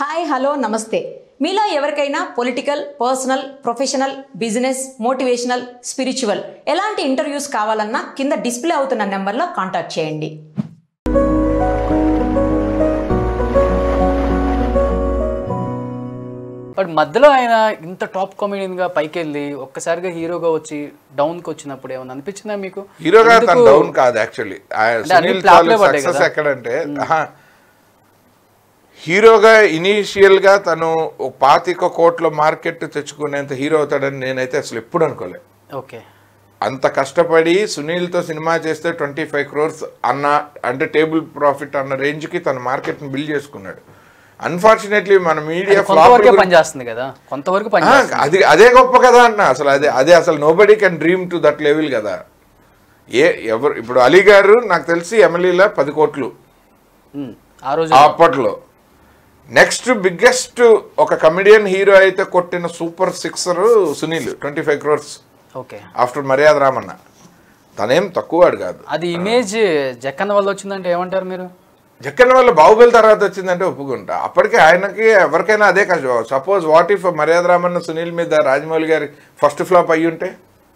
Hi hello namaste మీలో ఎవరికైనా political personal professional business motivational spiritual ఎలాంటి ఇంటర్వ్యూస్ కావాలన్నా కింద డిస్ప్లే అవుతున్న నెంబర్లో కాంటాక్ట్ చేయండి బట్ మధ్యలో ఆయన ఇంత టాప్ కామెడియన్ గా పైకి వెళ్ళి ఒక్కసారిగా హీరోగా వచ్చి డౌన్ కి వచ్చినప్పుడు ఏమన్నా అనిపించిందా మీకు హీరోగా తన ఎందుకు- డౌన్ కాదు యాక్చువల్లీ అంటే అన్ని సునీల్ ఫ్లాప్లే పడ్డాయి సక్సెస్ కదా. ఎక్కడంటే ఆహా, హీరోగా ఇనీషియల్ గా తను ఓ పాతిక కోట్ల మార్కెట్ తెచ్చుకునేంత హీరో అవుతాడని నేనైతే అసలు ఎప్పుడు అనుకోలే ఓకే అంత కష్టపడి సునీల్తో సినిమా చేస్తే ట్వంటీ ఫైవ్ క్రోర్స్ అన్న అంటే టేబుల్ ప్రాఫిట్ అన్న రేంజ్కి తన మార్కెట్ని బిల్డ్ చేసుకున్నాడు అన్ఫార్చునేట్లీ మన మీడియా కొంతవరకే పనిచేస్తుంది కదా కొంతవరకు ఆ, పనిచేస్తుంది అది అదే గొప్ప కదా అన్న అసలు అదే అదే అసలు nobody can dream to that level కదా ఏ ఎవరు ఇప్పుడు అలీ గారు నాకు తెలిసి ఎమ్మెల్యేల పది కోట్లు ఉమ్, ఆ రోజు ఆ అప్పట్లో నెక్స్ట్ బిగ్గెస్ట్ ఒక కమెడియన్ హీరో అయితే కొట్టిన super sixer Sunil twenty five crores okay after Maryada Ramanna తనేం తక్కువాడు కాదు అది ఇమేజ్ జక్కన్న వల్ల వచ్చిందంటే ఏమంటారు మీరు జక్కన్న వల్ల బాహుబలి తర్వాత వచ్చిందంటే ఒప్పుకుంటా అప్పటికే ఆయనకి ఎవరికైనా అదే కష్టం సపోజ్ వాట్ ఇఫ్ మర్యాద రామన్న సునీల్ మీద రాజమౌళి గారి ఫస్ట్ ఫ్లాప్ అయ్యి ఉంటే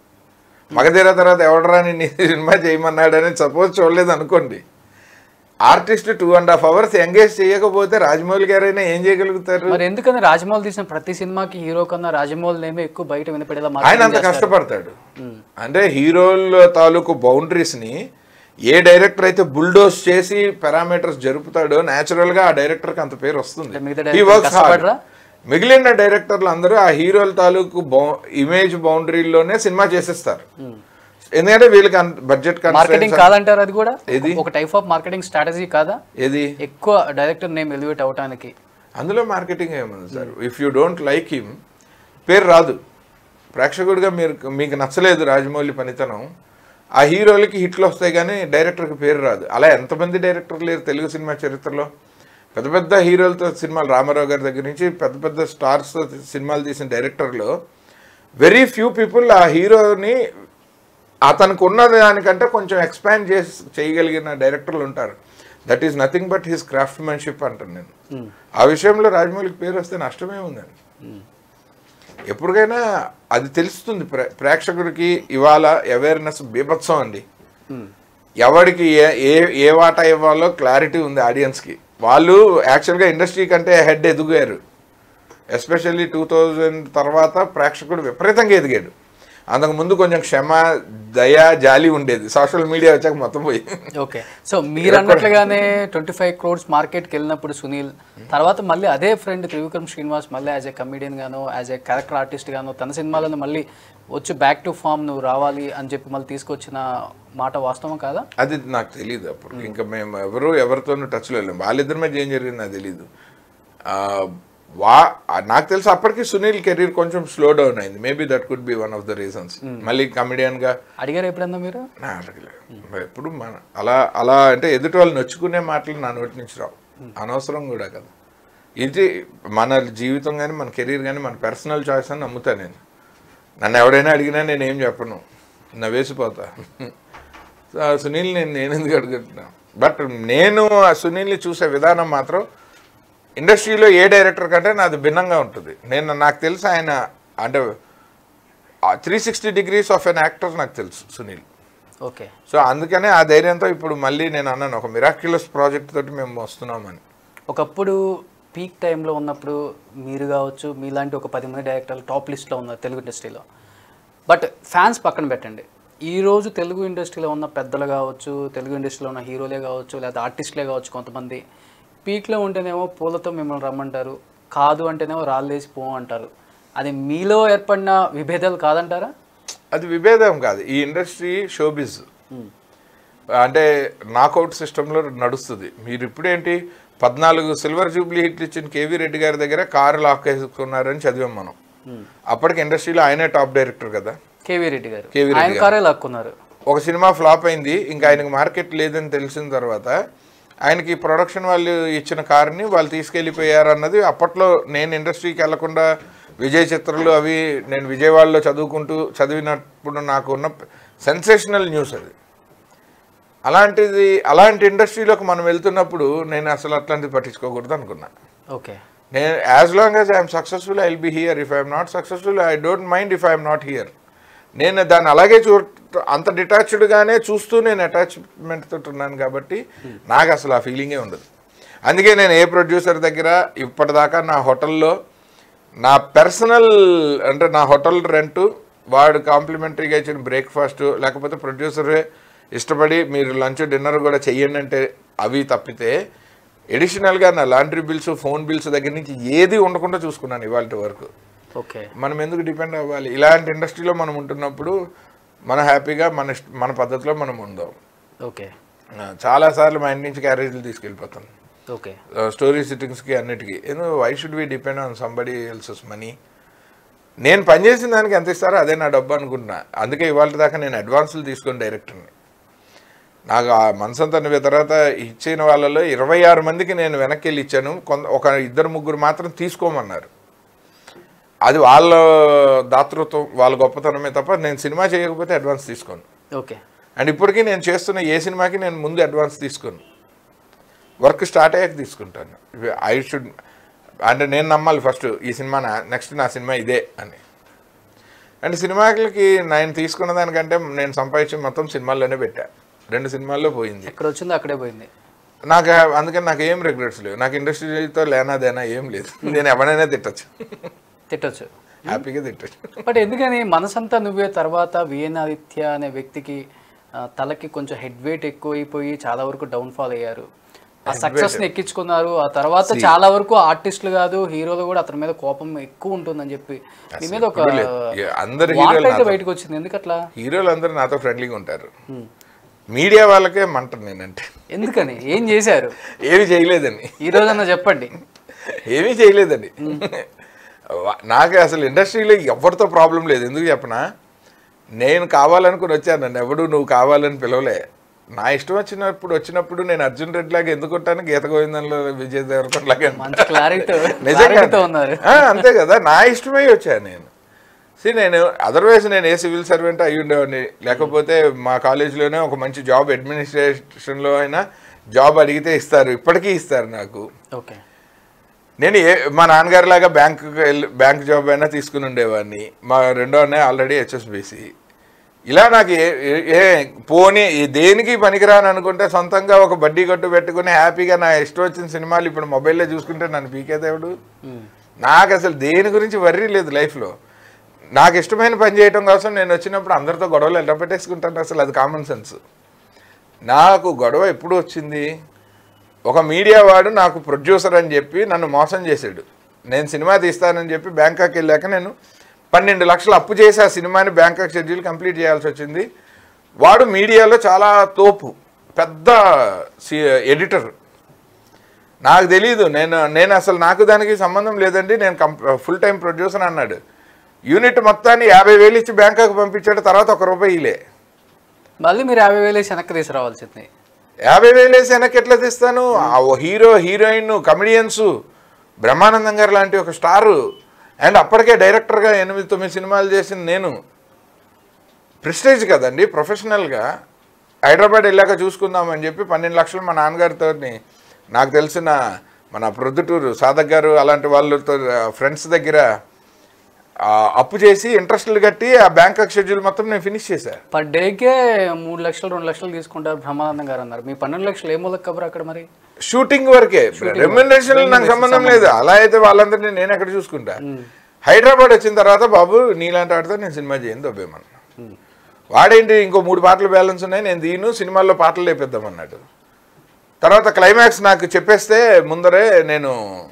మగధీర తర్వాత ఎవడరా నీ సినిమా చేయమన్నాడని సపోజ్ చూడలేదు అనుకోండి artist two and half hours engage చేయకపోతే రాజమౌళి గారైనా ఏం చేయగలుగుతారు మరి ఎందుకని రాజమౌళి తీసిన ప్రతి సినిమాకి హీరో కన్నా రాజమౌళి నేమే ఎక్కువ బయట వినపడేలా ఆయన marketing అంత చేస్తారు. కష్టపడతాడు అంటే హీరోల తాలూకు బౌండరీస్ ని ఏ డైరెక్టర్ అయితే బుల్డోస్ చేసి పారామీటర్స్ జరుపుతాడో న్యాచురల్ గా ఆ డైరెక్టర్ కి అంత పేరు వస్తుంది అంటే మిగతా He director works hard. కష్టపడరా? మిగిలిన డైరెక్టర్లు అందరూ ఆ హీరోల తాలూకు ఇమేజ్ బౌండరీలోనే సినిమా చేసేస్తారు ఎందుకంటే వీళ్ళకి బడ్జెట్ మార్కెటింగ్ కాదంటారు అది కూడా ఏది? ఒక టైప్ ఆఫ్ మార్కెటింగ్ స్ట్రాటజీ కాదా ఏది ఎక్కువ డైరెక్టర్ నేమ్ ఎలివేట్ అవటానికి అందులో మార్కెటింగ్ ఏముంది sir if you don't like him పేరు రాదు ప్రేక్షకుడిగా మీరు మీకు నచ్చలేదు రాజమౌళి పనితనం ఆ హీరోలకి హిట్లు వస్తాయి కానీ డైరెక్టర్కి పేరు రాదు అలా ఎంతమంది డైరెక్టర్లు లేరు తెలుగు సినిమా చరిత్రలో పెద్ద పెద్ద హీరోలతో సినిమాలు రామారావు గారి దగ్గర నుంచి పెద్ద పెద్ద స్టార్స్తో సినిమాలు తీసిన డైరెక్టర్లో వెరీ ఫ్యూ పీపుల్ ఆ హీరోని అతనికి ఉన్న దానికంటే కొంచెం ఎక్స్పాండ్ చేసి చేయగలిగిన డైరెక్టర్లు ఉంటారు that is nothing but his craftsmanship అంటాను నేను ఆ విషయంలో రాజమౌళికి పేరు వస్తే నష్టమే ఉందండి ఎప్పటికైనా అది తెలుస్తుంది ప్రే ప్రేక్షకుడికి ఇవాళ అవేర్నెస్ బీభత్సం అండి ఎవరికి ఏ ఏ ఏ వాటా ఇవ్వాలో క్లారిటీ ఉంది ఆడియన్స్కి వాళ్ళు యాక్చువల్గా ఇండస్ట్రీ కంటే హెడ్ ఎదిగారు ఎస్పెషల్లీ టూ థౌజండ్ తర్వాత ప్రేక్షకుడు విపరీతంగా ఎదిగాడు అంతకు ముందు కొంచెం క్షమ దయ జాలి ఉండేది సోషల్ మీడియా వచ్చాక మొత్తం పోయి ఓకే సో మీరు అన్నట్లుగానే ట్వంటీ ఫైవ్ క్రోడ్స్ మార్కెట్కి వెళ్ళినప్పుడు సునీల్ తర్వాత మళ్ళీ అదే ఫ్రెండ్ త్రివిక్రమ్ శ్రీనివాస్ మళ్ళీ యాజ్ ఏ కమిడియన్ గాను యాజ్ ఏ క్యారెక్టర్ ఆర్టిస్ట్ గాను తన సినిమాలను మళ్ళీ వచ్చి బ్యాక్ టు ఫామ్ నువ్వు రావాలి అని చెప్పి మళ్ళీ తీసుకొచ్చిన మాట వాస్తవం కాదా అది నాకు తెలియదు అప్పుడు ఇంకా మేము ఎవరు ఎవరితోనూ టచ్లో వెళ్ళాం వాళ్ళిద్దరి మధ్య ఏం జరిగింది నాకు తెలియదు ఆ, వా ఆ, నాకు తెలిసి అప్పటికి సునీల్ కెరీర్ కొంచెం స్లో డౌన్ అయింది maybe that could be one of the reasons మళ్ళీ కమిడియన్గా అడిగారు ఎప్పుడన్నా మీరు నా అడగలేదు ఎప్పుడు మన అలా అలా అంటే ఎదుటి వాళ్ళు నొచ్చుకునే మాటలు నా నోటి నుంచి రావు అనవసరం కూడా కదా ఇది మన జీవితం కానీ మన కెరీర్ కానీ మన పర్సనల్ చాయిస్ అని నమ్ముతాను నేను నన్ను ఎవడైనా అడిగినా నేను ఏం చెప్పను నా వేసిపోతా సో ఆ సునీల్ నేను నేను ఎందుకు అడుగుతున్నా బట్ నేను ఆ సునీల్ని చూసే విధానం మాత్రం ఇండస్ట్రీలో ఏ డైరెక్టర్ కంటే నాది భిన్నంగా ఉంటుంది నేను నాకు తెలుసు ఆయన అంటే three sixty degrees of an actor నాకు తెలుసు సునీల్ ఓకే సో అందుకనే ఆ ధైర్యంతో ఇప్పుడు మళ్ళీ నేను అన్నాను ఒక మిరాక్యులస్ ప్రాజెక్ట్ తోటి మేము వస్తున్నామని ఒకప్పుడు పీక్ టైంలో ఉన్నప్పుడు మీరు కావచ్చు మీలాంటి ఒక పది మంది డైరెక్టర్లు టాప్ లిస్ట్లో ఉన్నారు తెలుగు ఇండస్ట్రీలో బట్ ఫ్యాన్స్ పక్కన పెట్టండి ఈ రోజు తెలుగు ఇండస్ట్రీలో ఉన్న పెద్దలు కావచ్చు తెలుగు ఇండస్ట్రీలో ఉన్న హీరోలే కావచ్చు లేదా ఆర్టిస్టులే కావచ్చు కొంతమంది పీక్లో ఉంటేనేమో పూలతో మిమ్మల్ని రమ్మంటారు కాదు అంటేనేమో రాళ్ళేసి పో అంటారు అది మీలో ఏర్పడిన విభేదాలు కాదంటారా అది విభేదం కాదు ఈ ఇండస్ట్రీ షోబిజ్ అంటే నాకౌట్ సిస్టంలో నడుస్తుంది మీరు ఇప్పుడేంటి పద్నాలుగు సిల్వర్ జూబ్లీ హిట్లు ఇచ్చిన కేవీ రెడ్డి గారి దగ్గర కారు లాక్ వేసుకున్నారని చదివాం మనం అప్పటికి ఇండస్ట్రీలో ఆయనే టాప్ డైరెక్టర్ కదా కేవీ రెడ్డి గారు కేవీ రెడ్డి ఆయన కారే లాక్కున్నారు ఒక సినిమా ఫ్లాప్ అయింది ఇంకా ఆయనకు మార్కెట్ లేదని తెలిసిన తర్వాత ఆయనకి ప్రొడక్షన్ వాళ్ళు ఇచ్చిన కార్ని వాళ్ళు తీసుకెళ్ళిపోయారు అన్నది అప్పట్లో నేను ఇండస్ట్రీకి వెళ్లకుండా విజయ్ చిత్రాలు అవి నేను విజయవాడలో చదువుకుంటూ చదివినప్పుడు నాకు ఉన్న సెన్సేషనల్ న్యూస్ అది అలాంటిది అలాంటి ఇండస్ట్రీలోకి మనం వెళ్తున్నప్పుడు నేను అసలు అట్లాంటిది పట్టించుకోకూడదు అనుకున్నా ఓకే నేను as long as I'm successful I will be here if I'm not successful I don't mind if I'm not here నేను దాన్ని అలాగే చూ అంత డిటాచ్డ్గానే చూస్తూ నేను అటాచ్మెంట్ తోటి ఉన్నాను కాబట్టి నాకు అసలు ఆ ఫీలింగే ఉండదు అందుకే నేను ఏ ప్రొడ్యూసర్ దగ్గర ఇప్పటిదాకా నా హోటల్లో నా పర్సనల్ అంటే నా హోటల్ రెంట్ వాడు కాంప్లిమెంటరీగా ఇచ్చిన బ్రేక్ఫాస్ట్ లేకపోతే ప్రొడ్యూసరే ఇష్టపడి మీరు లంచ్ డిన్నర్ కూడా చెయ్యండి అంటే అవి తప్పితే ఎడిషనల్గా నా లాండ్రీ బిల్స్ ఫోన్ బిల్స్ దగ్గర నుంచి ఏది ఉండకుండా చూసుకున్నాను ఇవాళ వరకు ఓకే మనం ఎందుకు డిపెండ్ అవ్వాలి ఇలాంటి ఇండస్ట్రీలో మనం ఉంటున్నప్పుడు మనం హ్యాపీగా మన ఇష్ట- మన పద్ధతిలో మనం ఉందాం ఓకే ఆ, చాలాసార్లు మా ఇంటి నుంచి క్యారేజీలు తీసుకెళ్ళిపోతాను ఓకే స్టోరీ సిట్టింగ్స్కి అన్నిటికీ ఎందుకు why should we depend on somebody else's money నేను పనిచేసిన దానికి ఎంత ఇస్తారో అదే నా డబ్బు అనుకుంటున్నా అందుకే ఇవాళ దాకా నేను అడ్వాన్సులు తీసుకొని డైరెక్టర్ని నాకు ఆ మనసంతా నువ్వు తర్వాత ఇచ్చిన వాళ్ళలో ఇరవై ఆరు మందికి నేను వెనక్కి వెళ్ళి ఇచ్చాను కొంత ఒక ఇద్దరు ముగ్గురు మాత్రం తీసుకోమన్నారు అది వాళ్ళ దాతృత్వం వాళ్ళ గొప్పతనమే తప్ప నేను సినిమా చేయకపోతే అడ్వాన్స్ తీసుకోను ఓకే అండ్ ఇప్పటికీ నేను చేస్తున్న ఏ సినిమాకి నేను ముందు అడ్వాన్స్ తీసుకోను వర్క్ స్టార్ట్ అయ్యాక తీసుకుంటాను ఐ షుడ్ అంటే నేను నమ్మాలి ఫస్ట్ ఈ సినిమా నా నెక్స్ట్ నా సినిమా ఇదే అని అండ్ సినిమాలకి నేను తీసుకున్న దానికంటే నేను సంపాదించిన మొత్తం సినిమాల్లోనే పెట్టా రెండు సినిమాల్లో పోయింది ఎక్కడ వచ్చిందో అక్కడే పోయింది నాకు అందుకని నాకు ఏం రిగ్రెట్స్ లేవు నాకు ఇండస్ట్రీతో లేనాదేనా ఏం లేదు నేను ఎవరైనా తిట్టచ్చు తిట్టొచ్చు హ్యాపీగా తిట్టచ్చు బట్ ఎందుకని మనసంతా నువ్వే తర్వాత విఎన్ ఆదిత్య అనే వ్యక్తికి ఆ, తలకి కొంచెం హెడ్ వెయిట్ ఎక్కువైపోయి చాలా వరకు డౌన్ ఫాల్ అయ్యారు ఆ సక్సెస్ ని ఎక్కించుకున్నారు ఆ తర్వాత చాలా వరకు ఆర్టిస్టులు కాదు హీరోలు కూడా అతని మీద కోపం ఎక్కువ ఉంటుందని చెప్పి నీ మీద ఒక ఎప్పుడూ లేదు. ఏ- అందరు వార్త హీరోలు అయితే బయటకు వచ్చింది ఎందుకట్లా హీరోలు అందరూ నాతో ఫ్రెండ్లీగా ఉంటారు మీడియా వాళ్ళకే మంట నేనంటే ఎందుకని ఏం చేశారు ఏమి చేయలేదని ఈ రోజన్నా చెప్పండి ఏమీ చేయలేదండి వా- నాకు అసలు ఇండస్ట్రీలో ఎవరితో ప్రాబ్లం లేదు ఎందుకు చెప్పనా నేను కావాలనుకుని వచ్చాను నన్ను ఎవడు నువ్వు కావాలని పిలవలే నా ఇష్టం వచ్చినప్పుడు వచ్చినప్పుడు నేను అర్జున్ రెడ్డి లాగా ఎందుకు ఉంటాను గీత గోవిందంలో విజయ్ దేవరకొండ లాగా మంచి క్లారిటీతో నిజంగా క్లారిటీతో ఉన్నారు ఆ, అంతే కదా నా ఇష్టమై వచ్చాను నేను సి నేను అదర్వైజ్ నేను ఏ సివిల్ సర్వెంట్ అయి ఉండేవాడిని లేకపోతే మా కాలేజీలోనే ఒక మంచి జాబ్ అడ్మినిస్ట్రేషన్లో అయినా జాబ్ అడిగితే ఇస్తారు ఇప్పటికీ ఇస్తారు నాకు ఓకే నేను ఏ మా నాన్నగారి లాగా బ్యాంక్ బ్యాంక్ జాబ్ అయినా తీసుకుని ఉండేవాడిని మా రెండో అన్నయ్య ఆల్రెడీ హెచ్ఎస్బిసి ఇలా నాకు ఏ ఏ- ఏ పోనీ ఈ దేనికి పనికిరాని అనుకుంటే సొంతంగా ఒక బడ్డీ కొట్టు పెట్టుకుని హ్యాపీగా నా ఇష్టం వచ్చిన సినిమాలు ఇప్పుడు మొబైల్లో చూసుకుంటే నన్ను పీకే దేవుడు నాకు అసలు దేని గురించి వర్రీ లేదు లైఫ్లో నాకు ఇష్టమైన పని చేయడం కోసం నేను వచ్చినప్పుడు అందరితో గొడవలు ఎలా పెట్టేసుకుంటాను అసలు అది కామన్ సెన్స్ నాకు గొడవ ఎప్పుడు వచ్చింది ఒక మీడియా వాడు నాకు ప్రొడ్యూసర్ అని చెప్పి నన్ను మోసం చేశాడు నేను సినిమా తీస్తానని చెప్పి బ్యాంకాక్ వెళ్ళాక నేను పన్నెండు లక్షలు అప్పు చేసి ఆ సినిమాని బ్యాంకాక్ షెడ్యూల్ కంప్లీట్ చేయాల్సి వచ్చింది వాడు మీడియాలో చాలా తోపు పెద్ద ఎడిటర్ నాకు తెలియదు నేను నేను అసలు నాకు దానికి సంబంధం లేదండి నేను కంప్ ఫుల్ టైం ప్రొడ్యూసర్ అన్నాడు యూనిట్ మొత్తాన్ని యాభై వేలు ఇచ్చి బ్యాంకాక్ పంపించాడు తర్వాత ఒక రూపాయి ఇలే మళ్ళీ మీరు యాభై వేలు వేసి వెనక్కి తీసుకురావాల్సింది యాభై వేలు వేసి వెనక్కి ఎట్లా తీస్తాను ఆ ఓ hero heroine comedians Brahmanandam garu లాంటి ఒక స్టారు అండ్ అప్పటికే డైరెక్టర్గా ఎనిమిది తొమ్మిది సినిమాలు చేసిన నేను ప్రెస్టేజ్ కదండి ప్రొఫెషనల్గా హైదరాబాద్ వెళ్ళాక చూసుకుందామని చెప్పి పన్నెండు లక్షలు మా నాన్నగారితో నాకు తెలిసిన మన ప్రొద్దుటూరు సాధక్ గారు అలాంటి వాళ్ళతో ఫ్రెండ్స్ దగ్గర ఆ, అప్పు చేసి ఇంట్రెస్ట్లు కట్టి ఆ బ్యాంకాక్ షెడ్యూల్ మొత్తం నేను ఫినిష్ చేశాను పర్ డేకే మూడు లక్షలు రెండు లక్షలు తీసుకుంటారు బ్రహ్మానందం గారు అన్నారు మీ పన్నెండు లక్షలు ఏ మూలకి కబర్ అక్కడ మరి షూటింగ్ వరకే రెమ్యునరేషన్ నాకు సంబంధం లేదు అలా అయితే వాళ్ళందరినీ నేను ఎక్కడ చూసుకుంటా హైదరాబాద్ వచ్చిన తర్వాత బాబు నీలాంటి వాడితో నేను సినిమా చేయను దొబ్బేమన్నా వాడేంటి ఇంకో మూడు పాటలు బ్యాలెన్స్ ఉన్నాయి నేను దీను సినిమాల్లో పాటలు లేపిద్దాం అన్నాడు తర్వాత క్లైమాక్స్ నాకు చెప్పేస్తే ముందరే నేను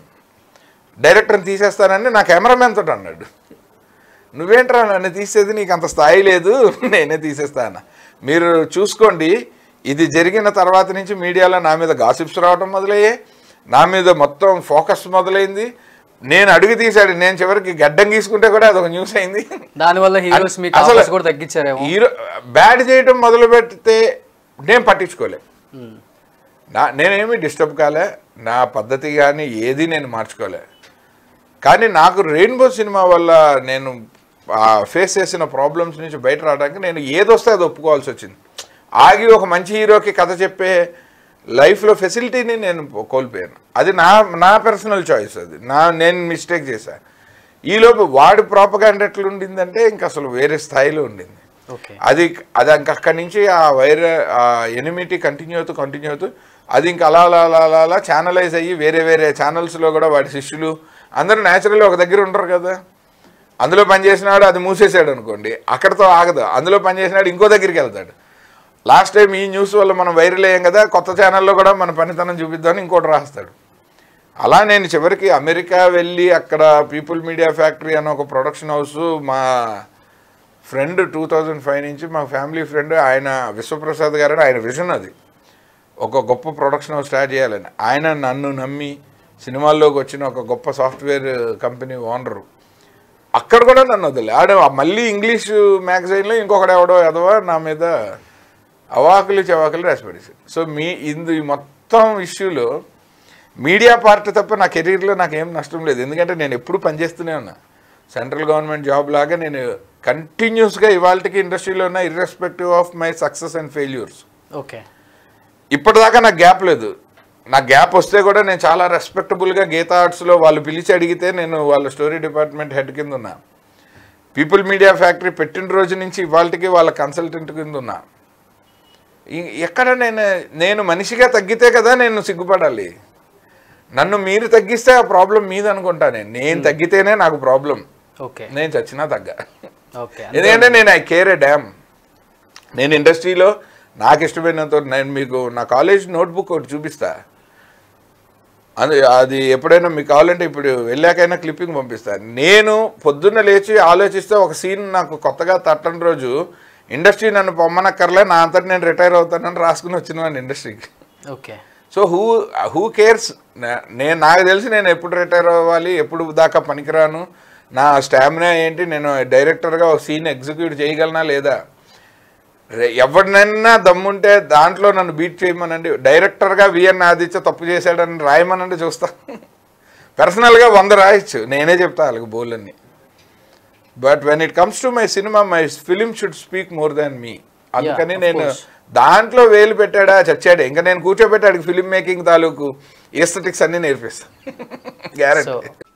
డైరెక్టర్ని తీసేస్తానని నా కెమెరామెన్ తోటి అన్నాడు నువ్వేంట్రా నన్ను తీసేది నీకు అంత స్థాయి లేదు నేనే తీసేస్తాను మీరు చూసుకోండి ఇది జరిగిన తర్వాత నుంచి మీడియాలో నా మీద గాసిప్స్ రావడం మొదలయ్యాయి నా మీద మొత్తం ఫోకస్ మొదలైంది నేను అడుగు తీశాడు నేను చివరికి గడ్డం గీసుకుంటే కూడా అదొక న్యూస్ అయింది దానివల్ల హీరోస్ మీకు అసలు- ఆఫర్స్ కూడా తగ్గించారేమో హీరో బ్యాడ్ చేయడం మొదలు పెడితే నేను పట్టించుకోలే ఉమ్. నా నేనేమి డిస్టర్బ్ కాలే నా పద్ధతి కానీ ఏది నేను మార్చుకోలే కానీ నాకు రెయిన్బో సినిమా వల్ల నేను ఫేస్ చేసిన ప్రాబ్లమ్స్ నుంచి బయట రావడానికి నేను ఏదొస్తే అది ఒప్పుకోవాల్సి వచ్చింది ఆగి ఒక మంచి హీరోకి కథ చెప్పే లైఫ్లో ఫెసిలిటీని నేను కోల్పోయాను అది నా నా పర్సనల్ చాయిస్ అది నా నేను మిస్టేక్ చేశా ఈలోపు వాడి ప్రాపగాండ ఎట్లా ఉండిందంటే ఇంక అసలు వేరే స్థాయిలో ఉండింది ఓకే అది అది ఇంక అక్కడి నుంచి ఆ వైర ఆ ఎనిమిటీ కంటిన్యూ అవుతూ కంటిన్యూ అవుతూ అది ఇంకా అలా అలా అలా అలా అలా ఛానలైజ్ అయ్యి వేరే వేరే ఛానల్స్లో కూడా వాడి శిష్యులు అందరూ న్యాచురల్గా ఒక దగ్గర ఉంటారు కదా అందులో పనిచేసినాడు అది మూసేసాడు అనుకోండి అక్కడతో ఆగదు అందులో పనిచేసినాడు ఇంకో దగ్గరికి వెళ్తాడు లాస్ట్ టైం ఈ న్యూస్ వల్ల మనం వైరల్ అయ్యాం కదా కొత్త ఛానల్లో కూడా మన పనితనం చూపిద్దామని ఇంకోటి రాస్తాడు అలా నేను చివరికి అమెరికా వెళ్ళి అక్కడ పీపుల్ మీడియా ఫ్యాక్టరీ అనే ఒక ప్రొడక్షన్ హౌస్ మా ఫ్రెండ్ టూ థౌజండ్ ఫైవ్ నుంచి మా ఫ్యామిలీ ఫ్రెండ్ ఆయన విశ్వప్రసాద్ గారు అని ఆయన విజన్ అది ఒక గొప్ప ప్రొడక్షన్ హౌస్ స్టార్ట్ చేయాలని ఆయన నన్ను నమ్మి సినిమాల్లోకి వచ్చిన ఒక గొప్ప సాఫ్ట్వేర్ కంపెనీ ఓనరు అక్కడ కూడా నన్ను వదిలే ఆడ మళ్ళీ ఇంగ్లీష్ మ్యాగజైన్లో ఇంకొకటి ఎవడో ఎదవో నా మీద అవాకులు చవాకులు రాసిపడేసి సో మీ ఇందు ఈ మొత్తం ఇష్యూలో మీడియా పార్ట్ తప్ప నా కెరీర్లో నాకు ఏం నష్టం లేదు ఎందుకంటే నేను ఎప్పుడు పనిచేస్తూనే ఉన్నా సెంట్రల్ గవర్నమెంట్ జాబ్ లాగా నేను కంటిన్యూస్గా ఇవాళకి ఇండస్ట్రీలో ఉన్న irrespective of my success and failures okay ఇప్పటిదాకా నాకు గ్యాప్ లేదు నాకు గ్యాప్ వస్తే కూడా నేను చాలా రెస్పెక్టబుల్గా గీతా ఆర్ట్స్లో వాళ్ళు పిలిచి అడిగితే నేను వాళ్ళ స్టోరీ డిపార్ట్మెంట్ హెడ్ కింద ఉన్నా పీపుల్ మీడియా ఫ్యాక్టరీ పెట్టిన రోజు నుంచి ఇవాళకి వాళ్ళ కన్సల్టెంట్ కింద ఉన్నా ఈ- ఎక్కడ నేను నేను మనిషిగా తగ్గితే కదా నేను సిగ్గుపడాలి నన్ను మీరు తగ్గిస్తే ఆ ప్రాబ్లం మీద అనుకుంటా నేను నేను తగ్గితేనే నాకు ప్రాబ్లం ఓకే నేను చచ్చినా తగ్గ ఓకే ఎందుకంటే నేను ఐ కేర్ ఏ డ్యామ్ నేను ఇండస్ట్రీలో నాకు ఇష్టమైనంత వరకు నేను మీకు నా కాలేజ్ నోట్బుక్ ఒకటి చూపిస్తా అది అది ఎప్పుడైనా మీకు కావాలంటే ఇప్పుడు వెళ్ళాకైనా క్లిప్పింగ్ పంపిస్తాను నేను పొద్దున్న లేచి ఆలోచిస్తే ఒక సీన్ నాకు కొత్తగా తట్టని రోజు ఇండస్ట్రీ నన్ను పొమ్మనక్కర్లే నా అంతటి నేను రిటైర్ అవుతానని రాసుకుని వచ్చిన ఇండస్ట్రీకి okay so who who cares నేను నాకు తెలిసి నేను ఎప్పుడు రిటైర్ అవ్వాలి ఎప్పుడు దాకా పనికిరాను నా స్టామినా ఏంటి నేను డైరెక్టర్గా ఒక సీన్ ఎగ్జిక్యూట్ చేయగలనా లేదా రే- ఎవరినైనా దమ్ముంటే దాంట్లో నన్ను బీట్ చేయమనండి డైరెక్టర్గా విఎన్ ఆదిత్య తప్పు చేశాడని రాయమనండి చూస్తా పర్సనల్గా వంద రాయొచ్చు నేనే చెప్తా వాళ్ళకి బోలన్నీ but when it comes to my cinema my film should speak more than me అందుకని of నేను course. దాంట్లో వేలు పెట్టాడా చచ్చాడే ఇంకా నేను కూర్చోబెట్టాడికి ఫిలిం మేకింగ్ తాలూకు ఎస్థెటిక్స్ అన్నీ నేర్పిస్తాను గ్యారెంటీ సో